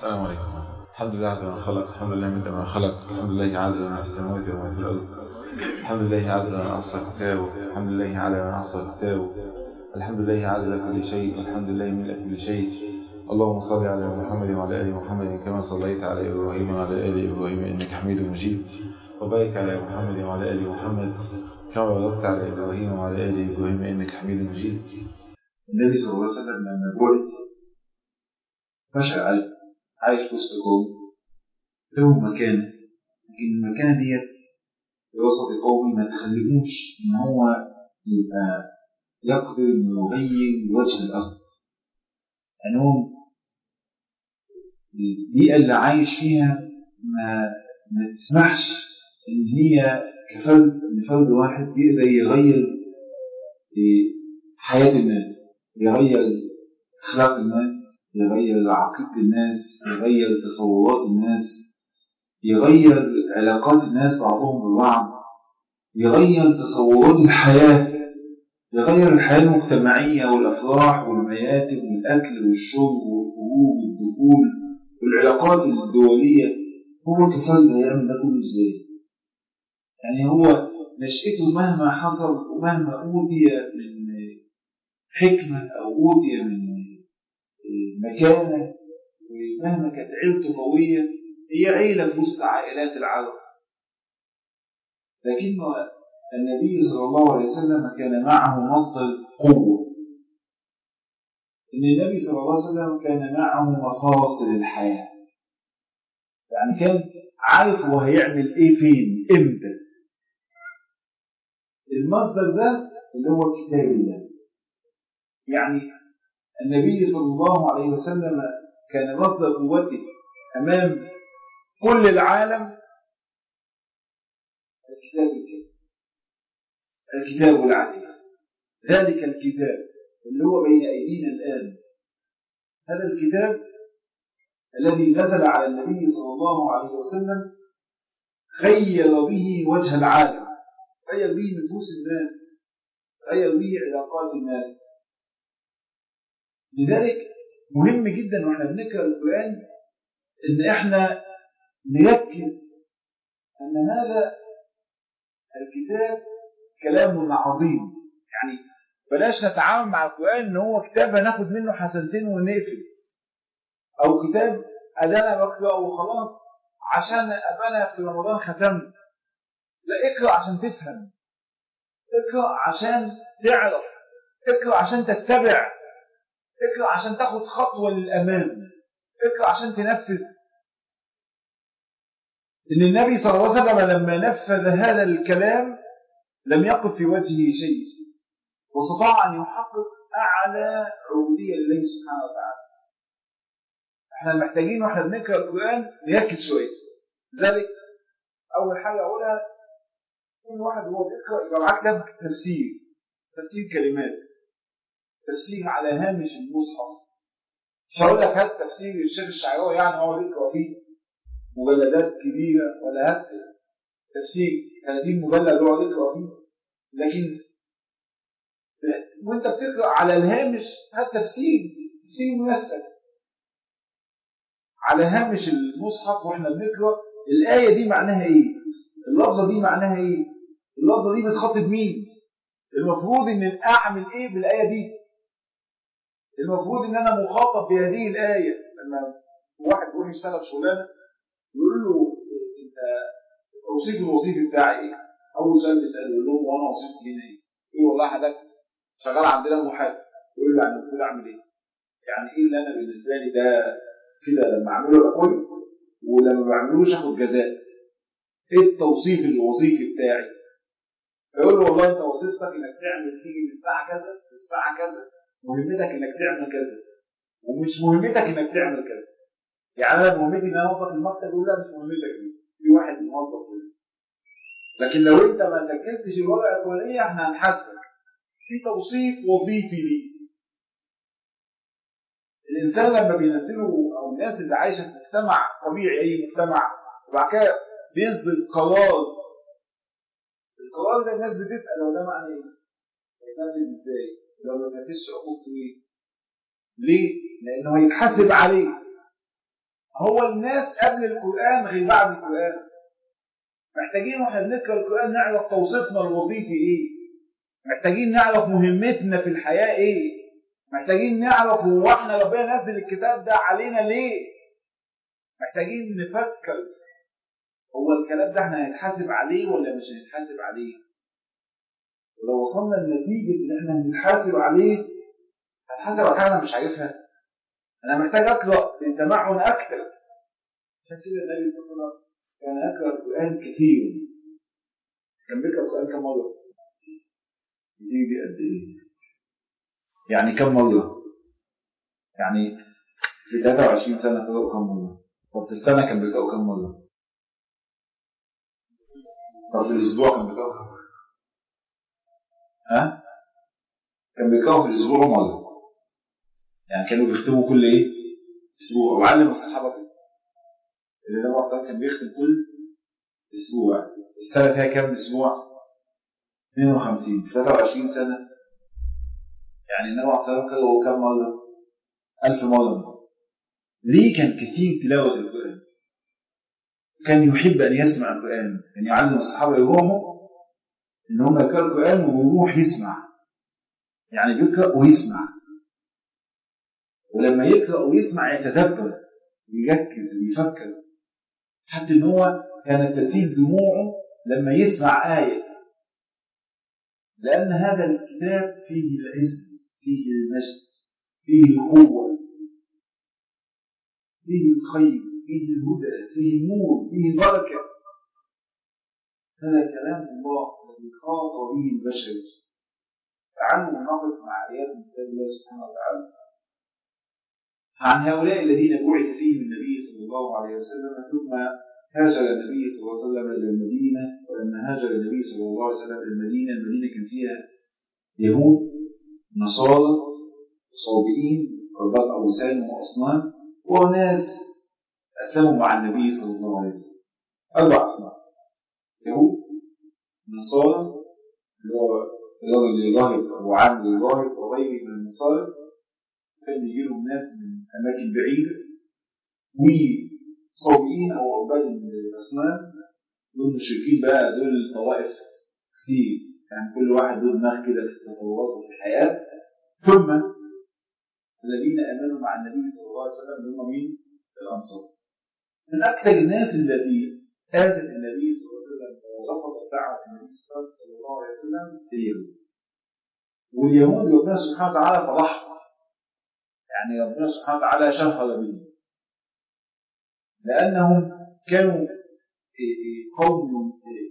السلام عليكم الحمد لله عدد ما خلق الحمد لله من ما خلق الحمد لله عدد ما في السماوات وما في الأرض الحمد لله عدد ما أحصى كتابه الحمد لله على ما أحصى كتابه الحمد لله عدد كل شيء والحمد لله من كل شيء اللهم صل على محمد وعلى آل محمد كما صليت على إبراهيم وعلى آل إبراهيم إنك حميد مجيد وبارك على محمد وعلى آل محمد كما باركت على إبراهيم وعلى آل إبراهيم إنك حميد مجيد النبي صلى الله عليه وسلم لما ولد فشل عايش في وسط قوم له مكانة لكن المكانة ديت في وسط قومي ما تخليهوش إن هو يبقى يقدر إنه يغير وجه الأرض يعني هو البيئة اللي عايش فيها ما ما تسمحش إن هي كفرد لفرد واحد يقدر يغير حياة الناس يغير أخلاق الناس يغير عقيدة الناس يغير تصورات الناس يغير علاقات الناس بعضهم ببعض يغير تصورات الحياة يغير الحياة المجتمعية والأفراح والمياتم والأكل والشرب والخروج والدخول والعلاقات الدولية هو كفرد هيعمل ده كله ازاي؟ يعني هو نشأته مهما حصل ومهما أوتي من حكمة أو أوتي من مكانة ومهما كانت عيلته قوية هي عيلة في وسط عائلات العرب لكن النبي صلى الله عليه وسلم كان معه مصدر قوة إن النبي صلى الله عليه وسلم كان معه مفاصل الحياة يعني كان عارف هو هيعمل إيه فين إمتى المصدر ده اللي هو كتاب الله يعني النبي صلى الله عليه وسلم كان مصدر قوته أمام كل العالم الكتاب الكريم الكتاب العزيز ذلك الكتاب اللي هو بين أيدينا الآن هذا الكتاب الذي نزل على النبي صلى الله عليه وسلم غير به وجه العالم غير به نفوس الناس غير به علاقات الناس لذلك مهم جدا واحنا بنقرا القران ان احنا نركز ان هذا الكتاب كلام عظيم يعني بلاش نتعامل مع القران ان هو كتاب هناخد منه حسنتين ونقفل او كتاب ادانا بقراه وخلاص عشان ابانا في رمضان ختمت لا اقرا عشان تفهم اقرا عشان تعرف اقرا عشان تتبع اقرا عشان تاخد خطوه للامام اقرا عشان تنفذ ان النبي صلى الله عليه وسلم لما نفذ هذا الكلام لم يقف في وجهه شيء واستطاع ان يحقق اعلى عبوديه لله سبحانه وتعالى احنا محتاجين واحنا بنقرا القران نركز شويه لذلك اول حاجه اقولها كل واحد وهو بيقرا يبقى معاه كتاب تفسير تفسير كلمات تفسير على هامش المصحف مش هقول لك هات تفسير الشيخ الشعراوي يعني هو بيقرا فيه مجلدات كبيره ولا هات تفسير 30 مجلد يقعد يقرا فيه لكن وانت بتقرا على الهامش هات تفسير تفسير ميسر على هامش المصحف واحنا بنقرا الايه دي معناها ايه؟ اللفظه دي معناها ايه؟ اللفظه دي بتخاطب مين؟ المفروض ان اعمل ايه بالايه دي؟ المفروض ان انا مخاطب بهذه الايه لما واحد يروح يشتغل شغلانه يقول له انت توصيف الوظيفي بتاعي ايه؟ اول سؤال بيساله يقول له وانا وظيفتي هنا ايه؟ يقول والله حضرتك شغال عندنا محاسب يقول له يعني المفروض اعمل ايه؟ يعني ايه اللي انا بالنسبه لي ده كده لما اعمله يبقى كويس ولما ما بعملوش اخد جزاء ايه التوصيف الوظيفي بتاعي؟ فيقول له والله انت وظيفتك انك تعمل تيجي من الساعه كذا للساعه كذا مهمتك انك تعمل كذا ومش مهمتك انك تعمل كذا يعني انا مهمتي ان انا اوظف المكتب يقول لا مش مهمتك دي في واحد موظف كده لكن لو انت ما سجلتش الورقه الفلانيه احنا هنحاسبك في توصيف وظيفي ليه الانسان لما بينزله او الناس اللي عايشه في مجتمع طبيعي اي مجتمع وبعد كده بينزل قرار القرار ده الناس بتسال هو ده معنى ايه؟ هيتنفذ ازاي؟ لو ما نفذش عقوبته ايه؟ ليه؟ لانه هيتحاسب عليه هو الناس قبل القرآن غير بعد القرآن محتاجين واحنا بنقرا القرآن نعرف توصيفنا الوظيفي ايه محتاجين نعرف مهمتنا في الحياة ايه محتاجين نعرف هو احنا ربنا نزل الكتاب ده علينا ليه محتاجين نفكر هو الكلام ده احنا هنتحاسب عليه ولا مش هنتحاسب عليه ولو وصلنا لنتيجة ان احنا هنتحاسب عليه هنتحاسب على حاجة انا مش عارفها انا محتاج اقرا بتمعن اكثر عشان كده النبي صلى الله عليه وسلم كان يقرا القران كثير كان بيقرا القران كم مره؟ كتير دي قد ايه؟ يعني كم مره؟ يعني في 23 سنه قرأوا كم مره؟ طب في السنه كان بيقرأوا كم مره؟ طب في الاسبوع كان بيقرأوا كم مره؟ ها؟ كان بيقرأوا في الاسبوع مره يعني كانوا بيختموا كل ايه؟ اسبوع وعلم الصحابه كده اللي النبي صلى الله عليه وسلم كان بيختم كل اسبوع السنه فيها كام اسبوع؟ 52 في 23 سنه يعني النبي صلى الله عليه وسلم قرأه كم مره؟ 1000 مره ليه كان كثير تلاوه القران؟ كان يحب ان يسمع القران كان يعلم الصحابه يروحوا ان هم يقرأوا القران ويروح يسمع يعني بيقرأ ويسمع ولما يقرأ ويسمع يتدبر ويركز ويفكر حتى ان هو كانت تسيل دموعه لما يسمع آية لأن هذا الكتاب فيه العز فيه المجد فيه القوة فيه الخير فيه الهدى فيه النور فيه البركة هذا كلام الله الذي خاط به البشر تعالوا نقف مع آيات من كتاب الله سبحانه وتعالى عن هؤلاء الذين بعث فيهم النبي صلى الله عليه وسلم ثم هاجر النبي صلى الله عليه وسلم إلى المدينة ولما هاجر النبي صلى الله عليه وسلم إلى المدينة المدينة كان فيها يهود نصارى صابئين رباط أوثان وأصنام وناس أسلموا مع النبي صلى الله عليه وسلم أربع أصناف يهود نصارى اللي هو الراجل الراهب أبو عامر الراهب وغيره من النصارى كان يجي لهم ناس من أماكن بعيدة وصابئين أو عباد الأصنام دول مشركين بقى دول طوائف كتير يعني كل واحد له دماغ كده في التصورات وفي الحياة ثم الذين آمنوا مع النبي صلى الله عليه وسلم هم مين؟ الأنصار من أكثر الناس التي آذت النبي صلى الله عليه وسلم ورفضت دعوة النبي صلى الله عليه وسلم اليهود واليهود ربنا سبحانه وتعالى فضحهم يعني ربنا سبحانه وتعالى شهر بهم لأنهم كانوا قوم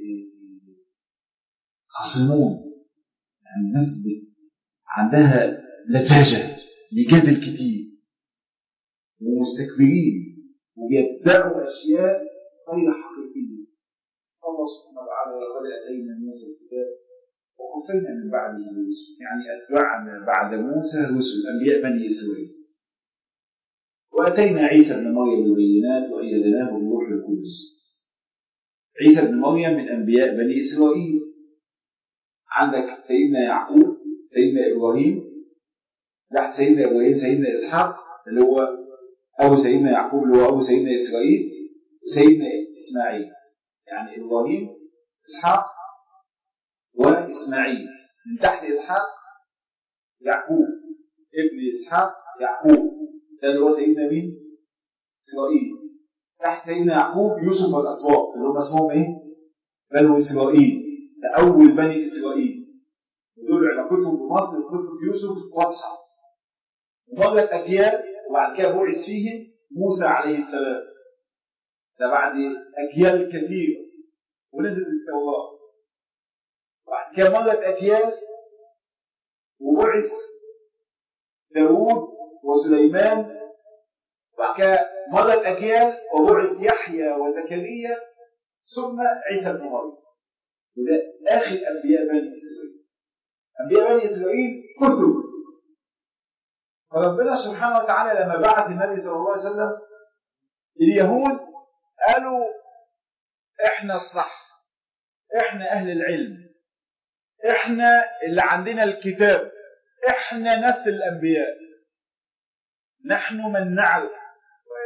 خصمون يعني الناس عندها لجاجة لجدل كتير ومستكبرين وبيدعوا أشياء غير حقيقية الله سبحانه وتعالى لقد أتينا موسى الكتاب وقفينا من بعده الرسل يعني أتبعنا بعد موسى رسل أنبياء بني إسرائيل وأتينا عيسى بن مريم بالبينات وأيدناه بالروح القدس عيسى بن مريم من أنبياء بني إسرائيل عندك سيدنا يعقوب سيدنا إبراهيم تحت سيدنا إبراهيم سيدنا إسحاق اللي هو أبو سيدنا يعقوب اللي هو أبو سيدنا إسرائيل وسيدنا إسماعيل يعني إبراهيم إسحاق وإسماعيل من تحت إسحاق يعقوب ابن إسحاق يعقوب ده اللي هو سيدنا مين؟ إسرائيل تحت سيدنا يعقوب يوسف والأسواق اللي هم اسمهم إيه؟ بنو إسرائيل ده أول بني إسرائيل ودول علاقتهم بمصر في قصة يوسف واضحة ومرت أجيال وبعد كده بعث فيهم موسى عليه السلام ده بعد أجيال كثيرة ونزلت التوراة وبعد كده مرت أجيال وبعث داوود وسليمان وبعد كده مرت أجيال وبعث يحيى وزكريا ثم عيسى بن مريم وده آخر أنبياء بني إسرائيل أنبياء بني إسرائيل كتب فربنا سبحانه وتعالى لما بعث النبي صلى الله عليه وسلم اليهود قالوا احنا الصح احنا اهل العلم احنا اللي عندنا الكتاب احنا نسل الانبياء نحن من نعرف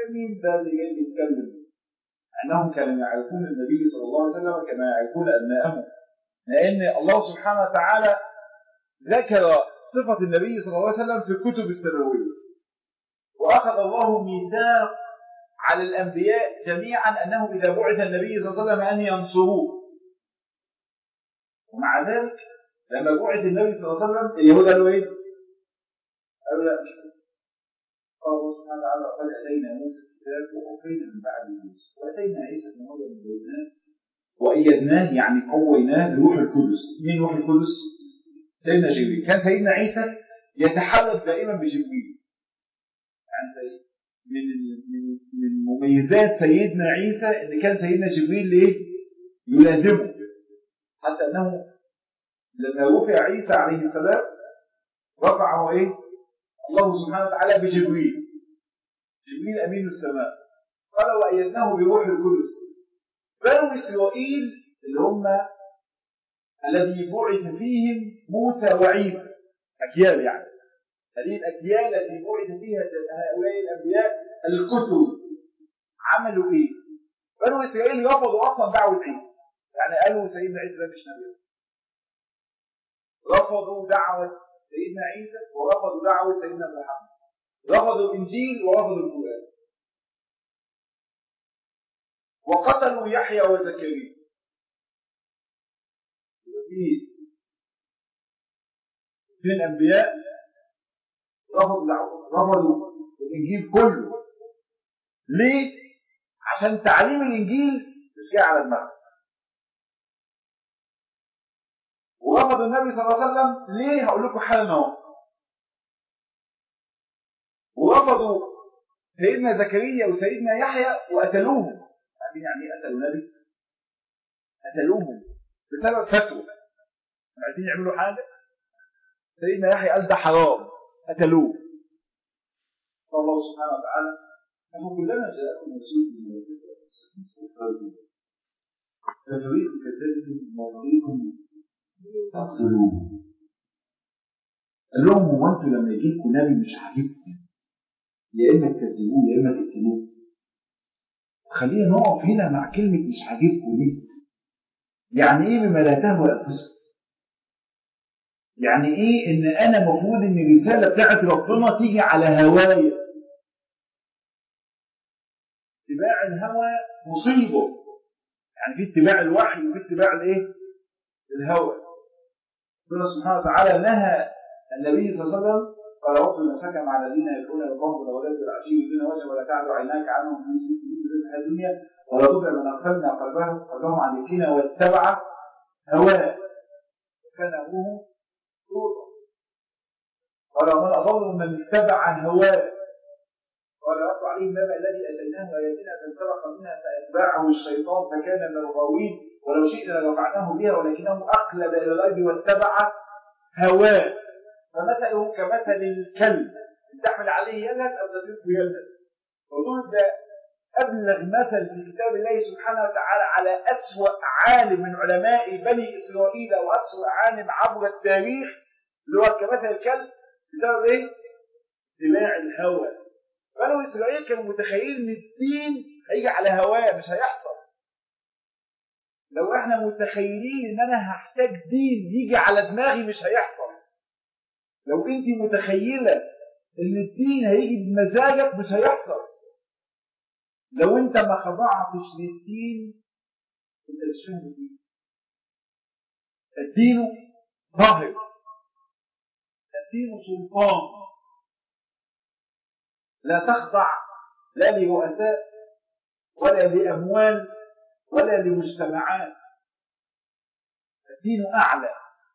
مين ده اللي جاي بيتكلم انهم كانوا يعرفون النبي صلى الله عليه وسلم كما يعرفون ابنائهم لان الله سبحانه وتعالى ذكر صفه النبي صلى الله عليه وسلم في الكتب السماويه واخذ الله ميثاق على الانبياء جميعا انه اذا بعث النبي صلى الله عليه وسلم ان ينصروه ومع ذلك لما بعث النبي صلى الله عليه وسلم اليهود قالوا ايه؟ قالوا لا مش قال الله سبحانه وتعالى قد اتينا موسى الكتاب واوفينا من بعد موسى واتينا عيسى بن مريم ببينات وايدناه يعني قويناه بروح القدس مين روح القدس؟ سيدنا جبريل كان سيدنا عيسى يتحدث دائما بجبريل يعني زي من من من مميزات سيدنا عيسى ان كان سيدنا جبريل ايه؟ يلازمه حتى انه لما رفع عيسى عليه السلام رفعه ايه؟ الله سبحانه وتعالى بجبريل جبريل امين السماء قال وايدناه بروح القدس بنو اسرائيل اللي هم الذي بعث فيهم موسى وعيسى اجيال يعني هذه الاجيال التي بعث فيها هؤلاء الانبياء الكتب عملوا ايه؟ بنو اسرائيل رفضوا اصلا دعوه عيسى يعني قالوا سيدنا عيسى ده مش نبي رفضوا دعوه سيدنا عيسى ورفضوا دعوه سيدنا محمد رفضوا الانجيل ورفضوا القران وقتلوا يحيى وزكريا في اثنين انبياء رفضوا دعوه رفضوا الانجيل كله ليه؟ عشان تعليم الانجيل مش جاي على دماغهم ورفض النبي صلى الله عليه وسلم ليه هقول لكم حالا اهو ورفضوا سيدنا زكريا وسيدنا يحيى وقتلوهم عارفين يعني ايه قتلوا النبي؟ قتلوهم بسبب فتوى عايزين يعملوا حاجه سيدنا يحيى قال ده حرام قتلوه قال الله سبحانه وتعالى فكلما جاءكم رسول من ففريق كذبتم وفريق تقتلوه قال لهم هو انتوا لما يجي لكم نبي مش عاجبكم يا اما تكذبوه يا اما تقتلوه خلينا نقف هنا مع كلمه مش عاجبكم ليه يعني ايه بما لا تهوى انفسكم يعني ايه ان انا المفروض ان الرساله بتاعت ربنا تيجي على هوايا اتباع الهوى مصيبه يعني في اتباع الوحي وفي اتباع الايه الهوى ربنا سبحانه وتعالى نهى النبي صلى الله عليه وسلم قال واصبر نفسك مع الذين يدعون القوم بالغداة والعشي يريدون وجهه ولا تعد عيناك عنهم في الحياه الدنيا ولا تطع من اغفلنا قلبه قلبهم عن ذكرنا واتبع هواه وكان ابوه فرطا قال ومن اضل من اتبع هواه قال واتل عليه النبأ الذي اتيناه اياتنا فانسلخ منها فاتبعه الشيطان فكان من الغاوين ولو شئنا لرفعناه بها ولكنه اقلب الى الارض واتبع هواه فمثله كمثل الكلب ان تحمل عليه يلهث او تتركه يلهث والله ده ابلغ مثل في كتاب الله سبحانه وتعالى على اسوا عالم من علماء بني اسرائيل واسوا عالم عبر التاريخ اللي هو كمثل الكلب بسبب ايه؟ اتباع الهوى بنو اسرائيل كانوا متخيلين ان الدين هيجي على هواه مش هيحصل لو احنا متخيلين ان انا هحتاج دين يجي على دماغي مش هيحصل لو انت متخيله ان الدين هيجي بمزاجك مش هيحصل لو انت ما خضعتش للدين انت مش فاهم الدين الدين ظاهر الدين سلطان لا تخضع لا لرؤساء ولا لاموال ولا لمجتمعات الدين اعلى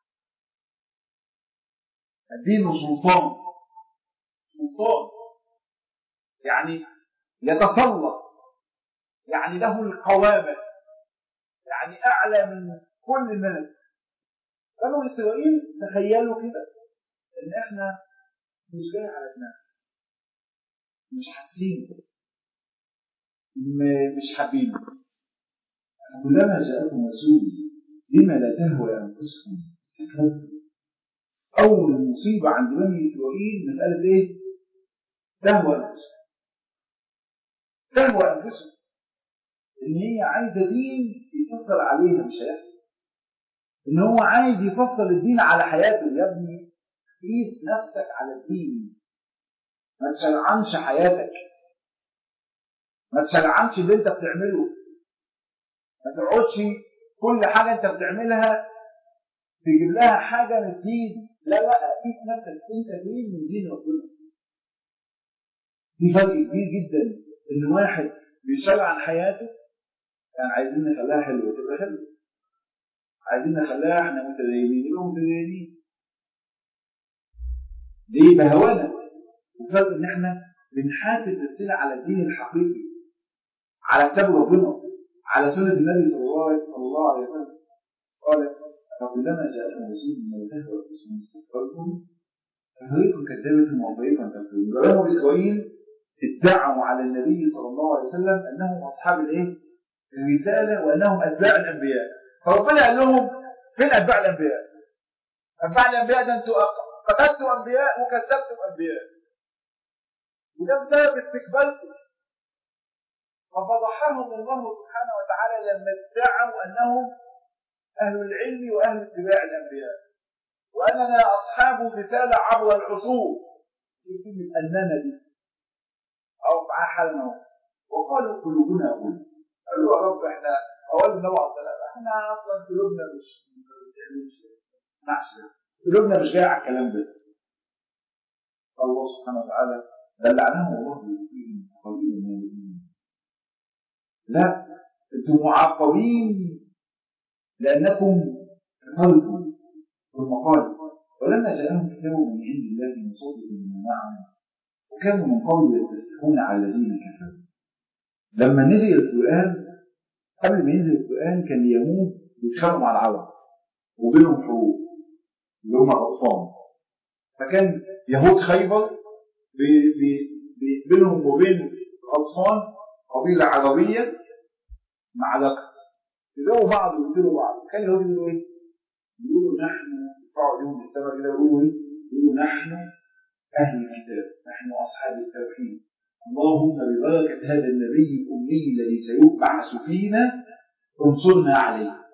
الدين سلطان سلطان يعني يتسلط يعني له القوامة يعني أعلى من كل الناس بنو إسرائيل تخيلوا كده إن إحنا مش جاي على دماغنا مش حاسين مش حابين كلما جاءكم رسول بما لا تهوى أنفسكم استكبرتم أول مصيبة عند بني إسرائيل مسألة إيه؟ تهوى الأنفس تهوى انفسهم ان هي عايزه دين يفصل عليها مش هيحصل ان هو عايز يفصل الدين على حياته يا ابني قيس نفسك على الدين ما تشرعنش حياتك ما تشرعنش اللي انت بتعمله ما تقعدش كل حاجه انت بتعملها تجيب لها حاجه من الدين لا لا قيس نفسك انت دين من دين ربنا في فرق كبير جدا ان واحد بيشرع عن حياته يعني عايزين نخليها حلوه تبقى حلوه عايزين نخليها احنا متدينين يبقوا متدينين ليه بهوانا وفرق ان احنا بنحاسب نفسنا على الدين الحقيقي على كتاب ربنا على سنه النبي صلى الله عليه صلى الله عليه وسلم قال فكلما جاءكم رسول من تهوى انفسهم استكبرتم ففريق كذبتم وفريقا تكذبون بنو اسرائيل ادعوا على النبي صلى الله عليه وسلم انهم اصحاب الايه؟ الرساله وانهم اتباع الانبياء فربنا قال لهم فين اتباع الانبياء؟ اتباع الانبياء ده انتوا قتلتم انبياء وكذبتم انبياء وده بسبب استكباركم ففضحهم الله سبحانه وتعالى لما ادعوا انهم اهل العلم واهل اتباع الانبياء واننا اصحاب رساله عبر العصور في كلمه اننا دي او معاه حالنا وقالوا قلوبنا اقول قالوا يا رب احنا اول النبي عليه الصلاه احنا اصلا قلوبنا مش مش نعش قلوبنا مش جايه على الكلام ده الله سبحانه وتعالى دلعناهم الله بيديهم قليلا من المؤمنين لا انتم معاقبين لانكم كفرتم ثم قال ولما جاءهم كتاب من عند الله مصدق لما معهم وكانوا من قبل يستفتحون على الذين كفروا لما نزل القران قبل ما ينزل القران كان اليهود بيتخانقوا مع العرب وبينهم حروب اللي هم الاطفال فكان يهود خيبر بي بي بينهم وبين الاطفال قبيله عربيه معركه يدوروا بعض ويقتلوا بعض كان اليهود يقولوا ايه؟ يقولوا نحن يرفعوا ايديهم للسماء كده يقولوا ايه؟ يقولوا نحن اهل الكتاب نحن اصحاب التوحيد اللهم ببركه هذا النبي الامي الذي سيبعث فينا انصرنا عليه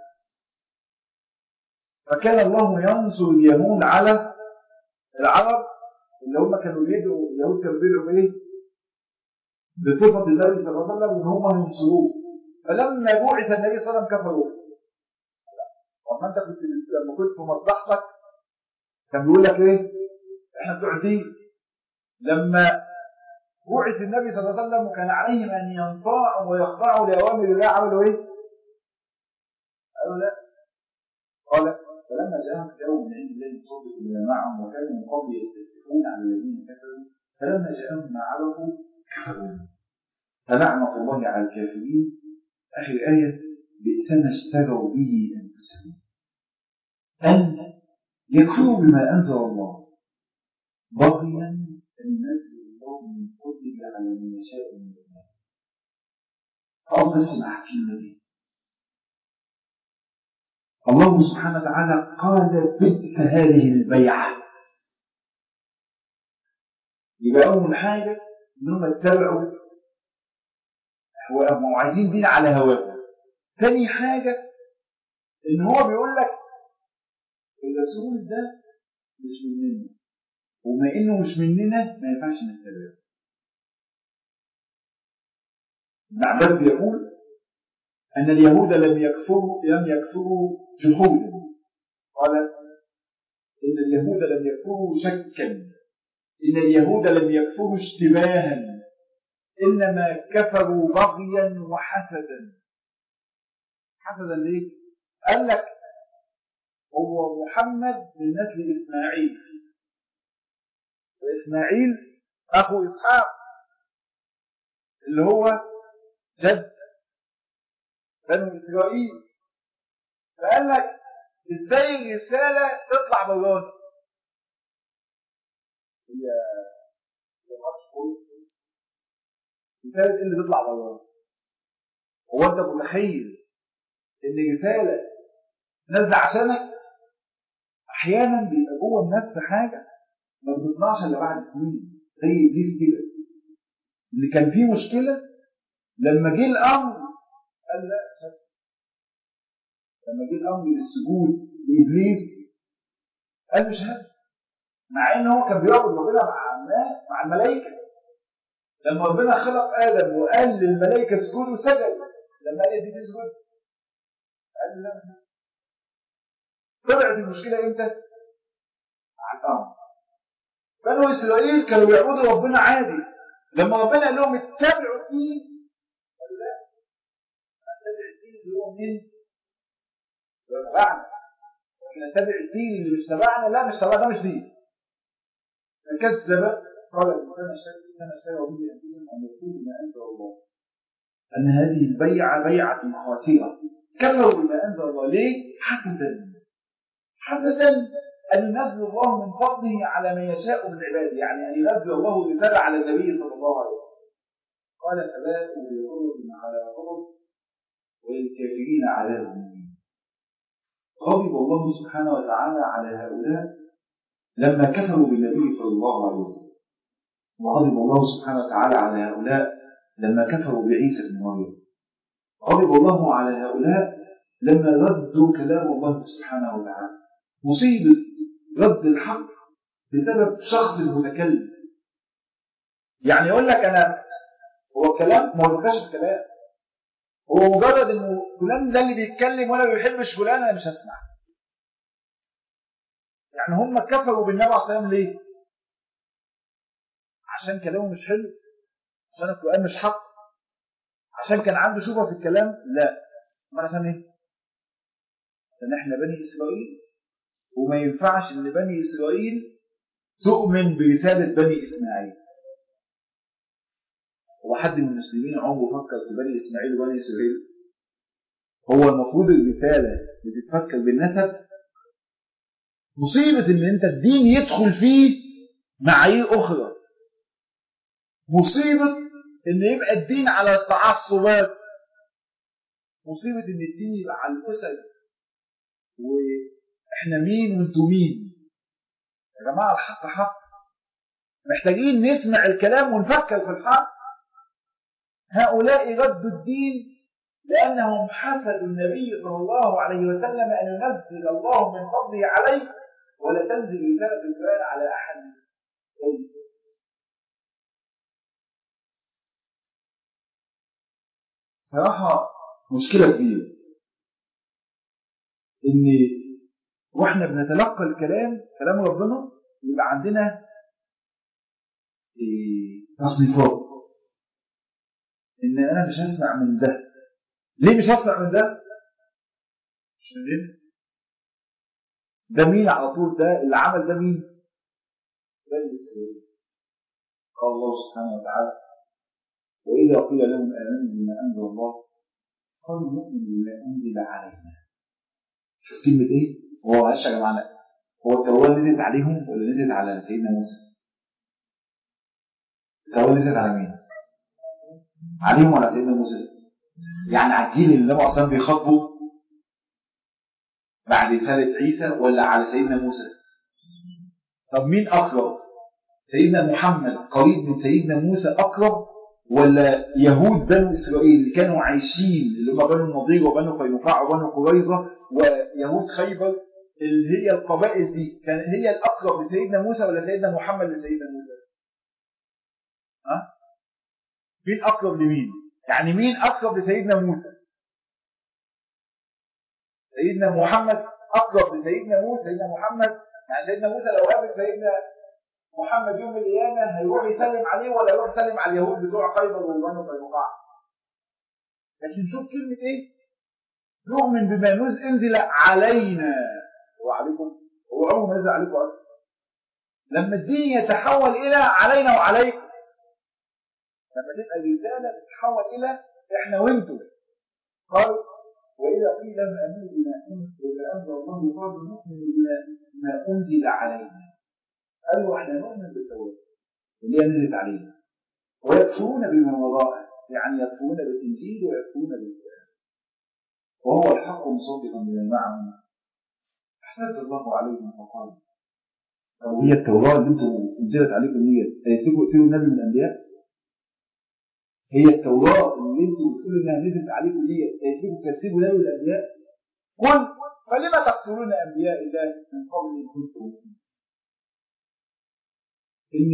فكان الله ينصر اليهود على العرب اللي هم كانوا بيدعوا اليهود كانوا بيدعوا بايه؟ بصفه النبي صلى الله عليه وسلم ان هم ينصروه فلما بعث النبي صلى الله عليه وسلم كفروا وما انت كنت لما كنت في مصلحتك كان بيقول لك ايه؟ احنا بتوع دين لما بعث النبي صلى الله عليه وسلم وكان عليهم ان ينصاعوا ويخضعوا لاوامر الله عملوا ايه؟ قالوا لا قال فلما جاءهم كتاب من عند الله مصدق لما معهم وكانوا من قبل يستفتحون على الذين كفروا فلما جاءهم ما عرفوا كفروا فلعنة الله على الكافرين آخر آية بئس ما اشتروا به أنفسهم أن يكفروا بما أنزل الله بغيا أن ينزل الله من فضله على من يشاء من الله أقف بس مع الكلمة دي الله سبحانه وتعالى قال بئس هذه البيعة يبقى أول حاجة إنهم اتبعوا هواهم وعايزين دين على هواهم تاني حاجة إن هو بيقول لك الرسول ده مش مننا وما إنه مش مننا ما ينفعش نتبعه ابن عباس بيقول أن اليهود لم يكفروا لم يكفروا جحودا قال إن اليهود لم يكفروا شكا إن اليهود لم يكفروا اشتباها إنما كفروا بغيا وحسدا حسدا ليه؟ قال لك هو محمد من نسل إسماعيل وإسماعيل أخو إسحاق اللي هو جد بنو إسرائيل فقال لك إزاي الرسالة تطلع برانا هي هي ماتش رسالة ايه اللي تطلع برانا هو انت متخيل ان رسالة نازلة عشانك احيانا بيبقى جوه النفس حاجة ما بتطلعش الا بعد سنين زي ابليس كده اللي كان فيه مشكلة لما جه الامر قال لا مش هسجد لما جه الامر للسجود لابليس قال مش هسجد مع ان هو كان بيعبد ربنا مع الناس مع الملائكه لما ربنا خلق ادم وقال للملائكه اسجدوا سجد لما قال دي تسجد قال لا طلعت المشكله امتى؟ مع الامر بنو اسرائيل كانوا بيعبدوا ربنا عادي لما ربنا قال لهم اتبعوا الدين قال لا اتبع الدين اللي هو منين؟ اللي تبعنا لكن اتبع الدين اللي مش تبعنا لا مش تبعنا ده مش دين فكذب قال الانسان اشتري الانسان اشتري وبه انفسهم ان يكفروا بما انزل الله ان هذه البيعه بيعه خاسره كفروا بما انزل الله ليه؟ حسدا حسدا أن ينزل الله من فضله على من يشاء من عباده يعني أن ينزل الله رسالة على النبي صلى الله عليه وسلم قال فباءوا بغضب على غضب وللكافرين عذاب مهين غضب الله سبحانه وتعالى على هؤلاء لما كفروا بالنبي صلى الله عليه وسلم وغضب الله سبحانه وتعالى على هؤلاء لما كفروا بعيسى بن مريم غضب الله على هؤلاء لما ردوا كلام الله سبحانه وتعالى مصيبة رد الحق بسبب شخص المتكلم يعني يقول لك انا هو الكلام ما هو فيهاش الكلام هو مجرد انه فلان ده اللي بيتكلم وانا ما بيحبش فلان انا مش هسمع يعني هم كفروا بالنبي عليه الصلاه والسلام ليه؟ عشان كلامه مش حلو عشان القران مش حق عشان كان عنده شبهه في الكلام لا امال عشان ايه؟ عشان احنا بني اسرائيل وما ينفعش ان بني اسرائيل تؤمن برساله بني اسماعيل هو حد من المسلمين عمره فكر في بني اسماعيل وبني اسرائيل هو المفروض الرساله بتتفكر بالنسب مصيبه ان انت الدين يدخل فيه معايير اخرى مصيبه ان يبقى الدين على التعصبات مصيبه ان الدين يبقى على الاسد و احنا مين وانتوا مين يا جماعه الحق حق محتاجين نسمع الكلام ونفكر في الحق هؤلاء ردوا الدين لانهم حسدوا النبي صلى الله عليه وسلم ان ينزل الله من فضله عليه ولا تنزل رساله القران على احد ليس صراحه مشكله كبيره ان واحنا بنتلقى الكلام كلام ربنا يبقى عندنا تصنيفات ان انا مش هسمع من ده ليه مش هسمع من ده مش من هنا ده مين على طول ده اللي عمل ده مين ده الاسرائيل قال الله سبحانه وتعالى واذا قيل لهم امنوا بما انزل الله قالوا نؤمن بما انزل علينا شوف كلمه ايه هو معلش يا جماعه هو التوراه نزلت عليهم ولا نزلت على سيدنا موسى؟ التوراه نزلت على مين؟ عليهم ولا على سيدنا موسى؟ يعني على الجيل اللي النبي اصلا بيخاطبه بعد رساله عيسى ولا على سيدنا موسى؟ طب مين اقرب؟ سيدنا محمد قريب من سيدنا موسى اقرب ولا يهود بنو اسرائيل اللي كانوا عايشين اللي هم بنو النضير وبنو قينقاع وبنو قريظه ويهود خيبر اللي هي القبائل دي كان هي الاقرب لسيدنا موسى ولا سيدنا محمد لسيدنا موسى؟ ها؟ مين اقرب لمين؟ يعني مين اقرب لسيدنا موسى؟ سيدنا محمد اقرب لسيدنا موسى سيدنا محمد يعني سيدنا موسى لو قابل سيدنا محمد يوم القيامه هيروح يسلم عليه ولا يروح يسلم على اليهود بتوع خيبر والبنو قينقاع لكن شوف كلمه ايه؟ نؤمن بما انزل علينا وعليكم هو عمره ما نزل عليكم اصلا لما الدين يتحول الى علينا وعليكم لما تبقى الرساله تتحول الى احنا وانتم قال واذا قيل لهم امنوا بما انزل الله قالوا نؤمن بما انزل علينا قالوا احنا نؤمن بالتوراه اللي هي نزلت علينا ويكفرون بما وراءه يعني يكفرون بالانجيل ويكفرون بالقران وهو الحق مصدقا لما معهم احتج الله عليهم فقال طب هي التوراه اللي انتم نزلت عليكم ديت هيسلكوا يقتلوا النبي من الانبياء؟ هي التوراة اللي انتوا بتقولوا انها نزلت عليكم دي تكذبوا كذبوا له الانبياء قل فلما تقتلون انبياء الله من قبل ان كنتم مؤمنين ان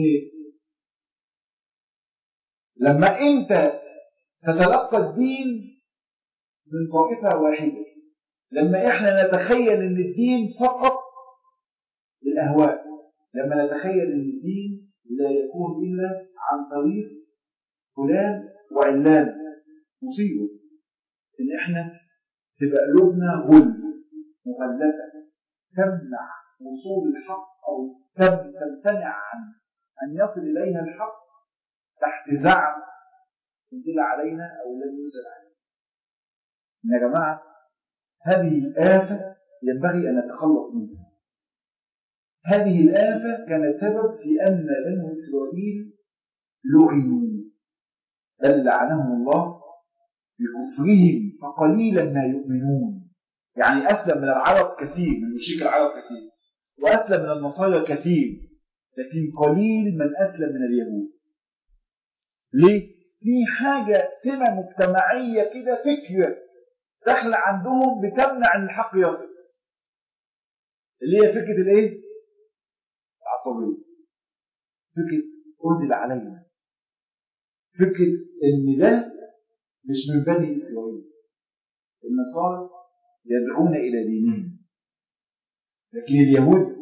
لما انت تتلقى الدين من طائفة واحدة لما احنا نتخيل ان الدين فقط للأهواء لما نتخيل ان الدين لا يكون إلا عن طريق فلان وعلان مصيبة ان احنا تبقى قلوبنا غل مغلفة تمنع وصول الحق او تمتنع عن ان يصل اليها الحق تحت زعم انزل علينا او لم ينزل علينا يا جماعه هذه آفة ينبغي أن نتخلص منها هذه الآفة كانت سبب في أن بنو إسرائيل لعنوا بل لعنهم الله بكفرهم فقليلا ما يؤمنون يعني أسلم من العرب كثير من مشرك العرب كثير وأسلم من النصارى كثير لكن قليل من أسلم من اليهود ليه؟ في حاجة سمة مجتمعية كده فكرة داخلة عندهم بتمنع ان الحق يصل اللي هي فكرة الايه؟ العصبية فكرة أنزل علينا فكرة ان ده مش من بني إسرائيل النصارى يدعون إلى دينهم لكن اليهود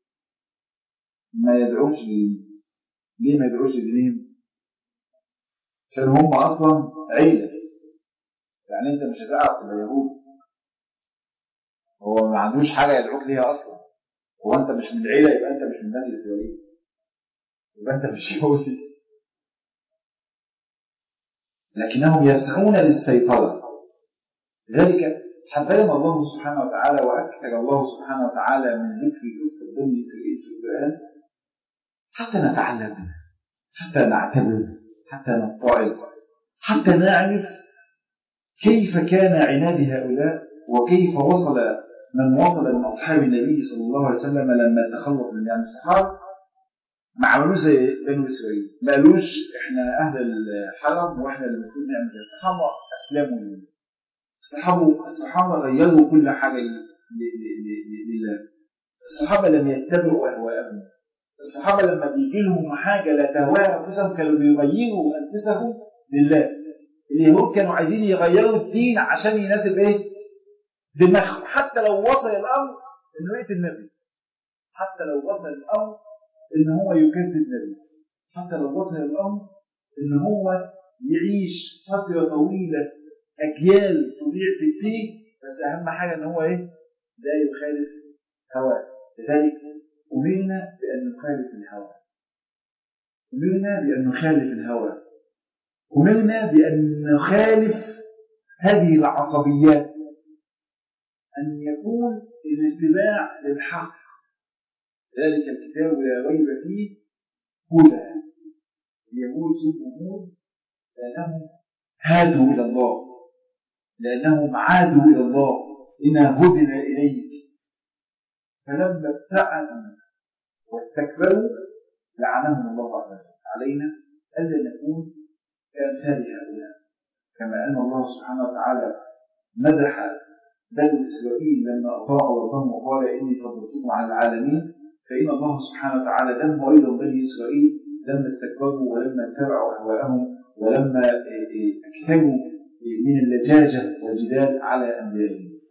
ما يدعوش لدينهم ليه ما يدعوش لدينهم؟ عشان هم أصلا عيلة يعني انت مش هتعرف تبقى يهود هو ما عندوش حاجه يدعوك ليها اصلا هو انت مش من العيله يبقى انت مش من بني اسرائيل يبقى انت مش يهودي لكنهم يسعون للسيطره لذلك حذرنا الله سبحانه وتعالى واكثر الله سبحانه وتعالى من ذكر قصه بني اسرائيل في القران حتى نتعلم منها حتى نعتبر حتى نتعظ حتى نعرف كيف كان عناد هؤلاء وكيف وصل من وصل من أصحاب النبي صلى الله عليه وسلم لما تخلص من يعني الصحابة ما عملوش زي بنو إسرائيل ما قالوش إحنا أهل الحرم وإحنا اللي المفروض نعمل كده الصحابة أسلموا الصحابة الصحابة غيروا كل حاجة لله الصحابة لم يتبعوا أهواءهم الصحابة لما بيجي لهم حاجة لا تهواها أنفسهم كانوا بيغيروا أنفسهم لله اليهود كانوا عايزين يغيروا الدين عشان يناسب ايه دماغهم حتى لو وصل الامر انه يقتل النبي حتى لو وصل الامر ان هو يكذب النبي حتى لو وصل الامر ان هو يعيش فتره طويله اجيال تضيع في الدين بس اهم حاجه ان هو ايه لا يخالف هواه لذلك امرنا بان نخالف الهوى امرنا بان نخالف الهوى أمرنا بأن نخالف هذه العصبيات أن يكون الاتباع للحق ذلك الكتاب لا ريب فيه هدى اليهود سموا لأنهم هادوا إلى الله لأنهم عادوا إلى الله إنا هدنا إليك فلما ابتعدوا واستكبروا لعنهم الله عز وجل علينا ألا نكون كأمثال هؤلاء كما أن الله سبحانه وتعالى مدح بني إسرائيل لما أطاعوا ربهم وقال إني فضلتكم على العالمين فإن الله سبحانه وتعالى ذم أيضا بني إسرائيل لما استكبروا ولما اتبعوا أهواءهم ولما اكتبوا من اللجاجة والجدال على أنبيائهم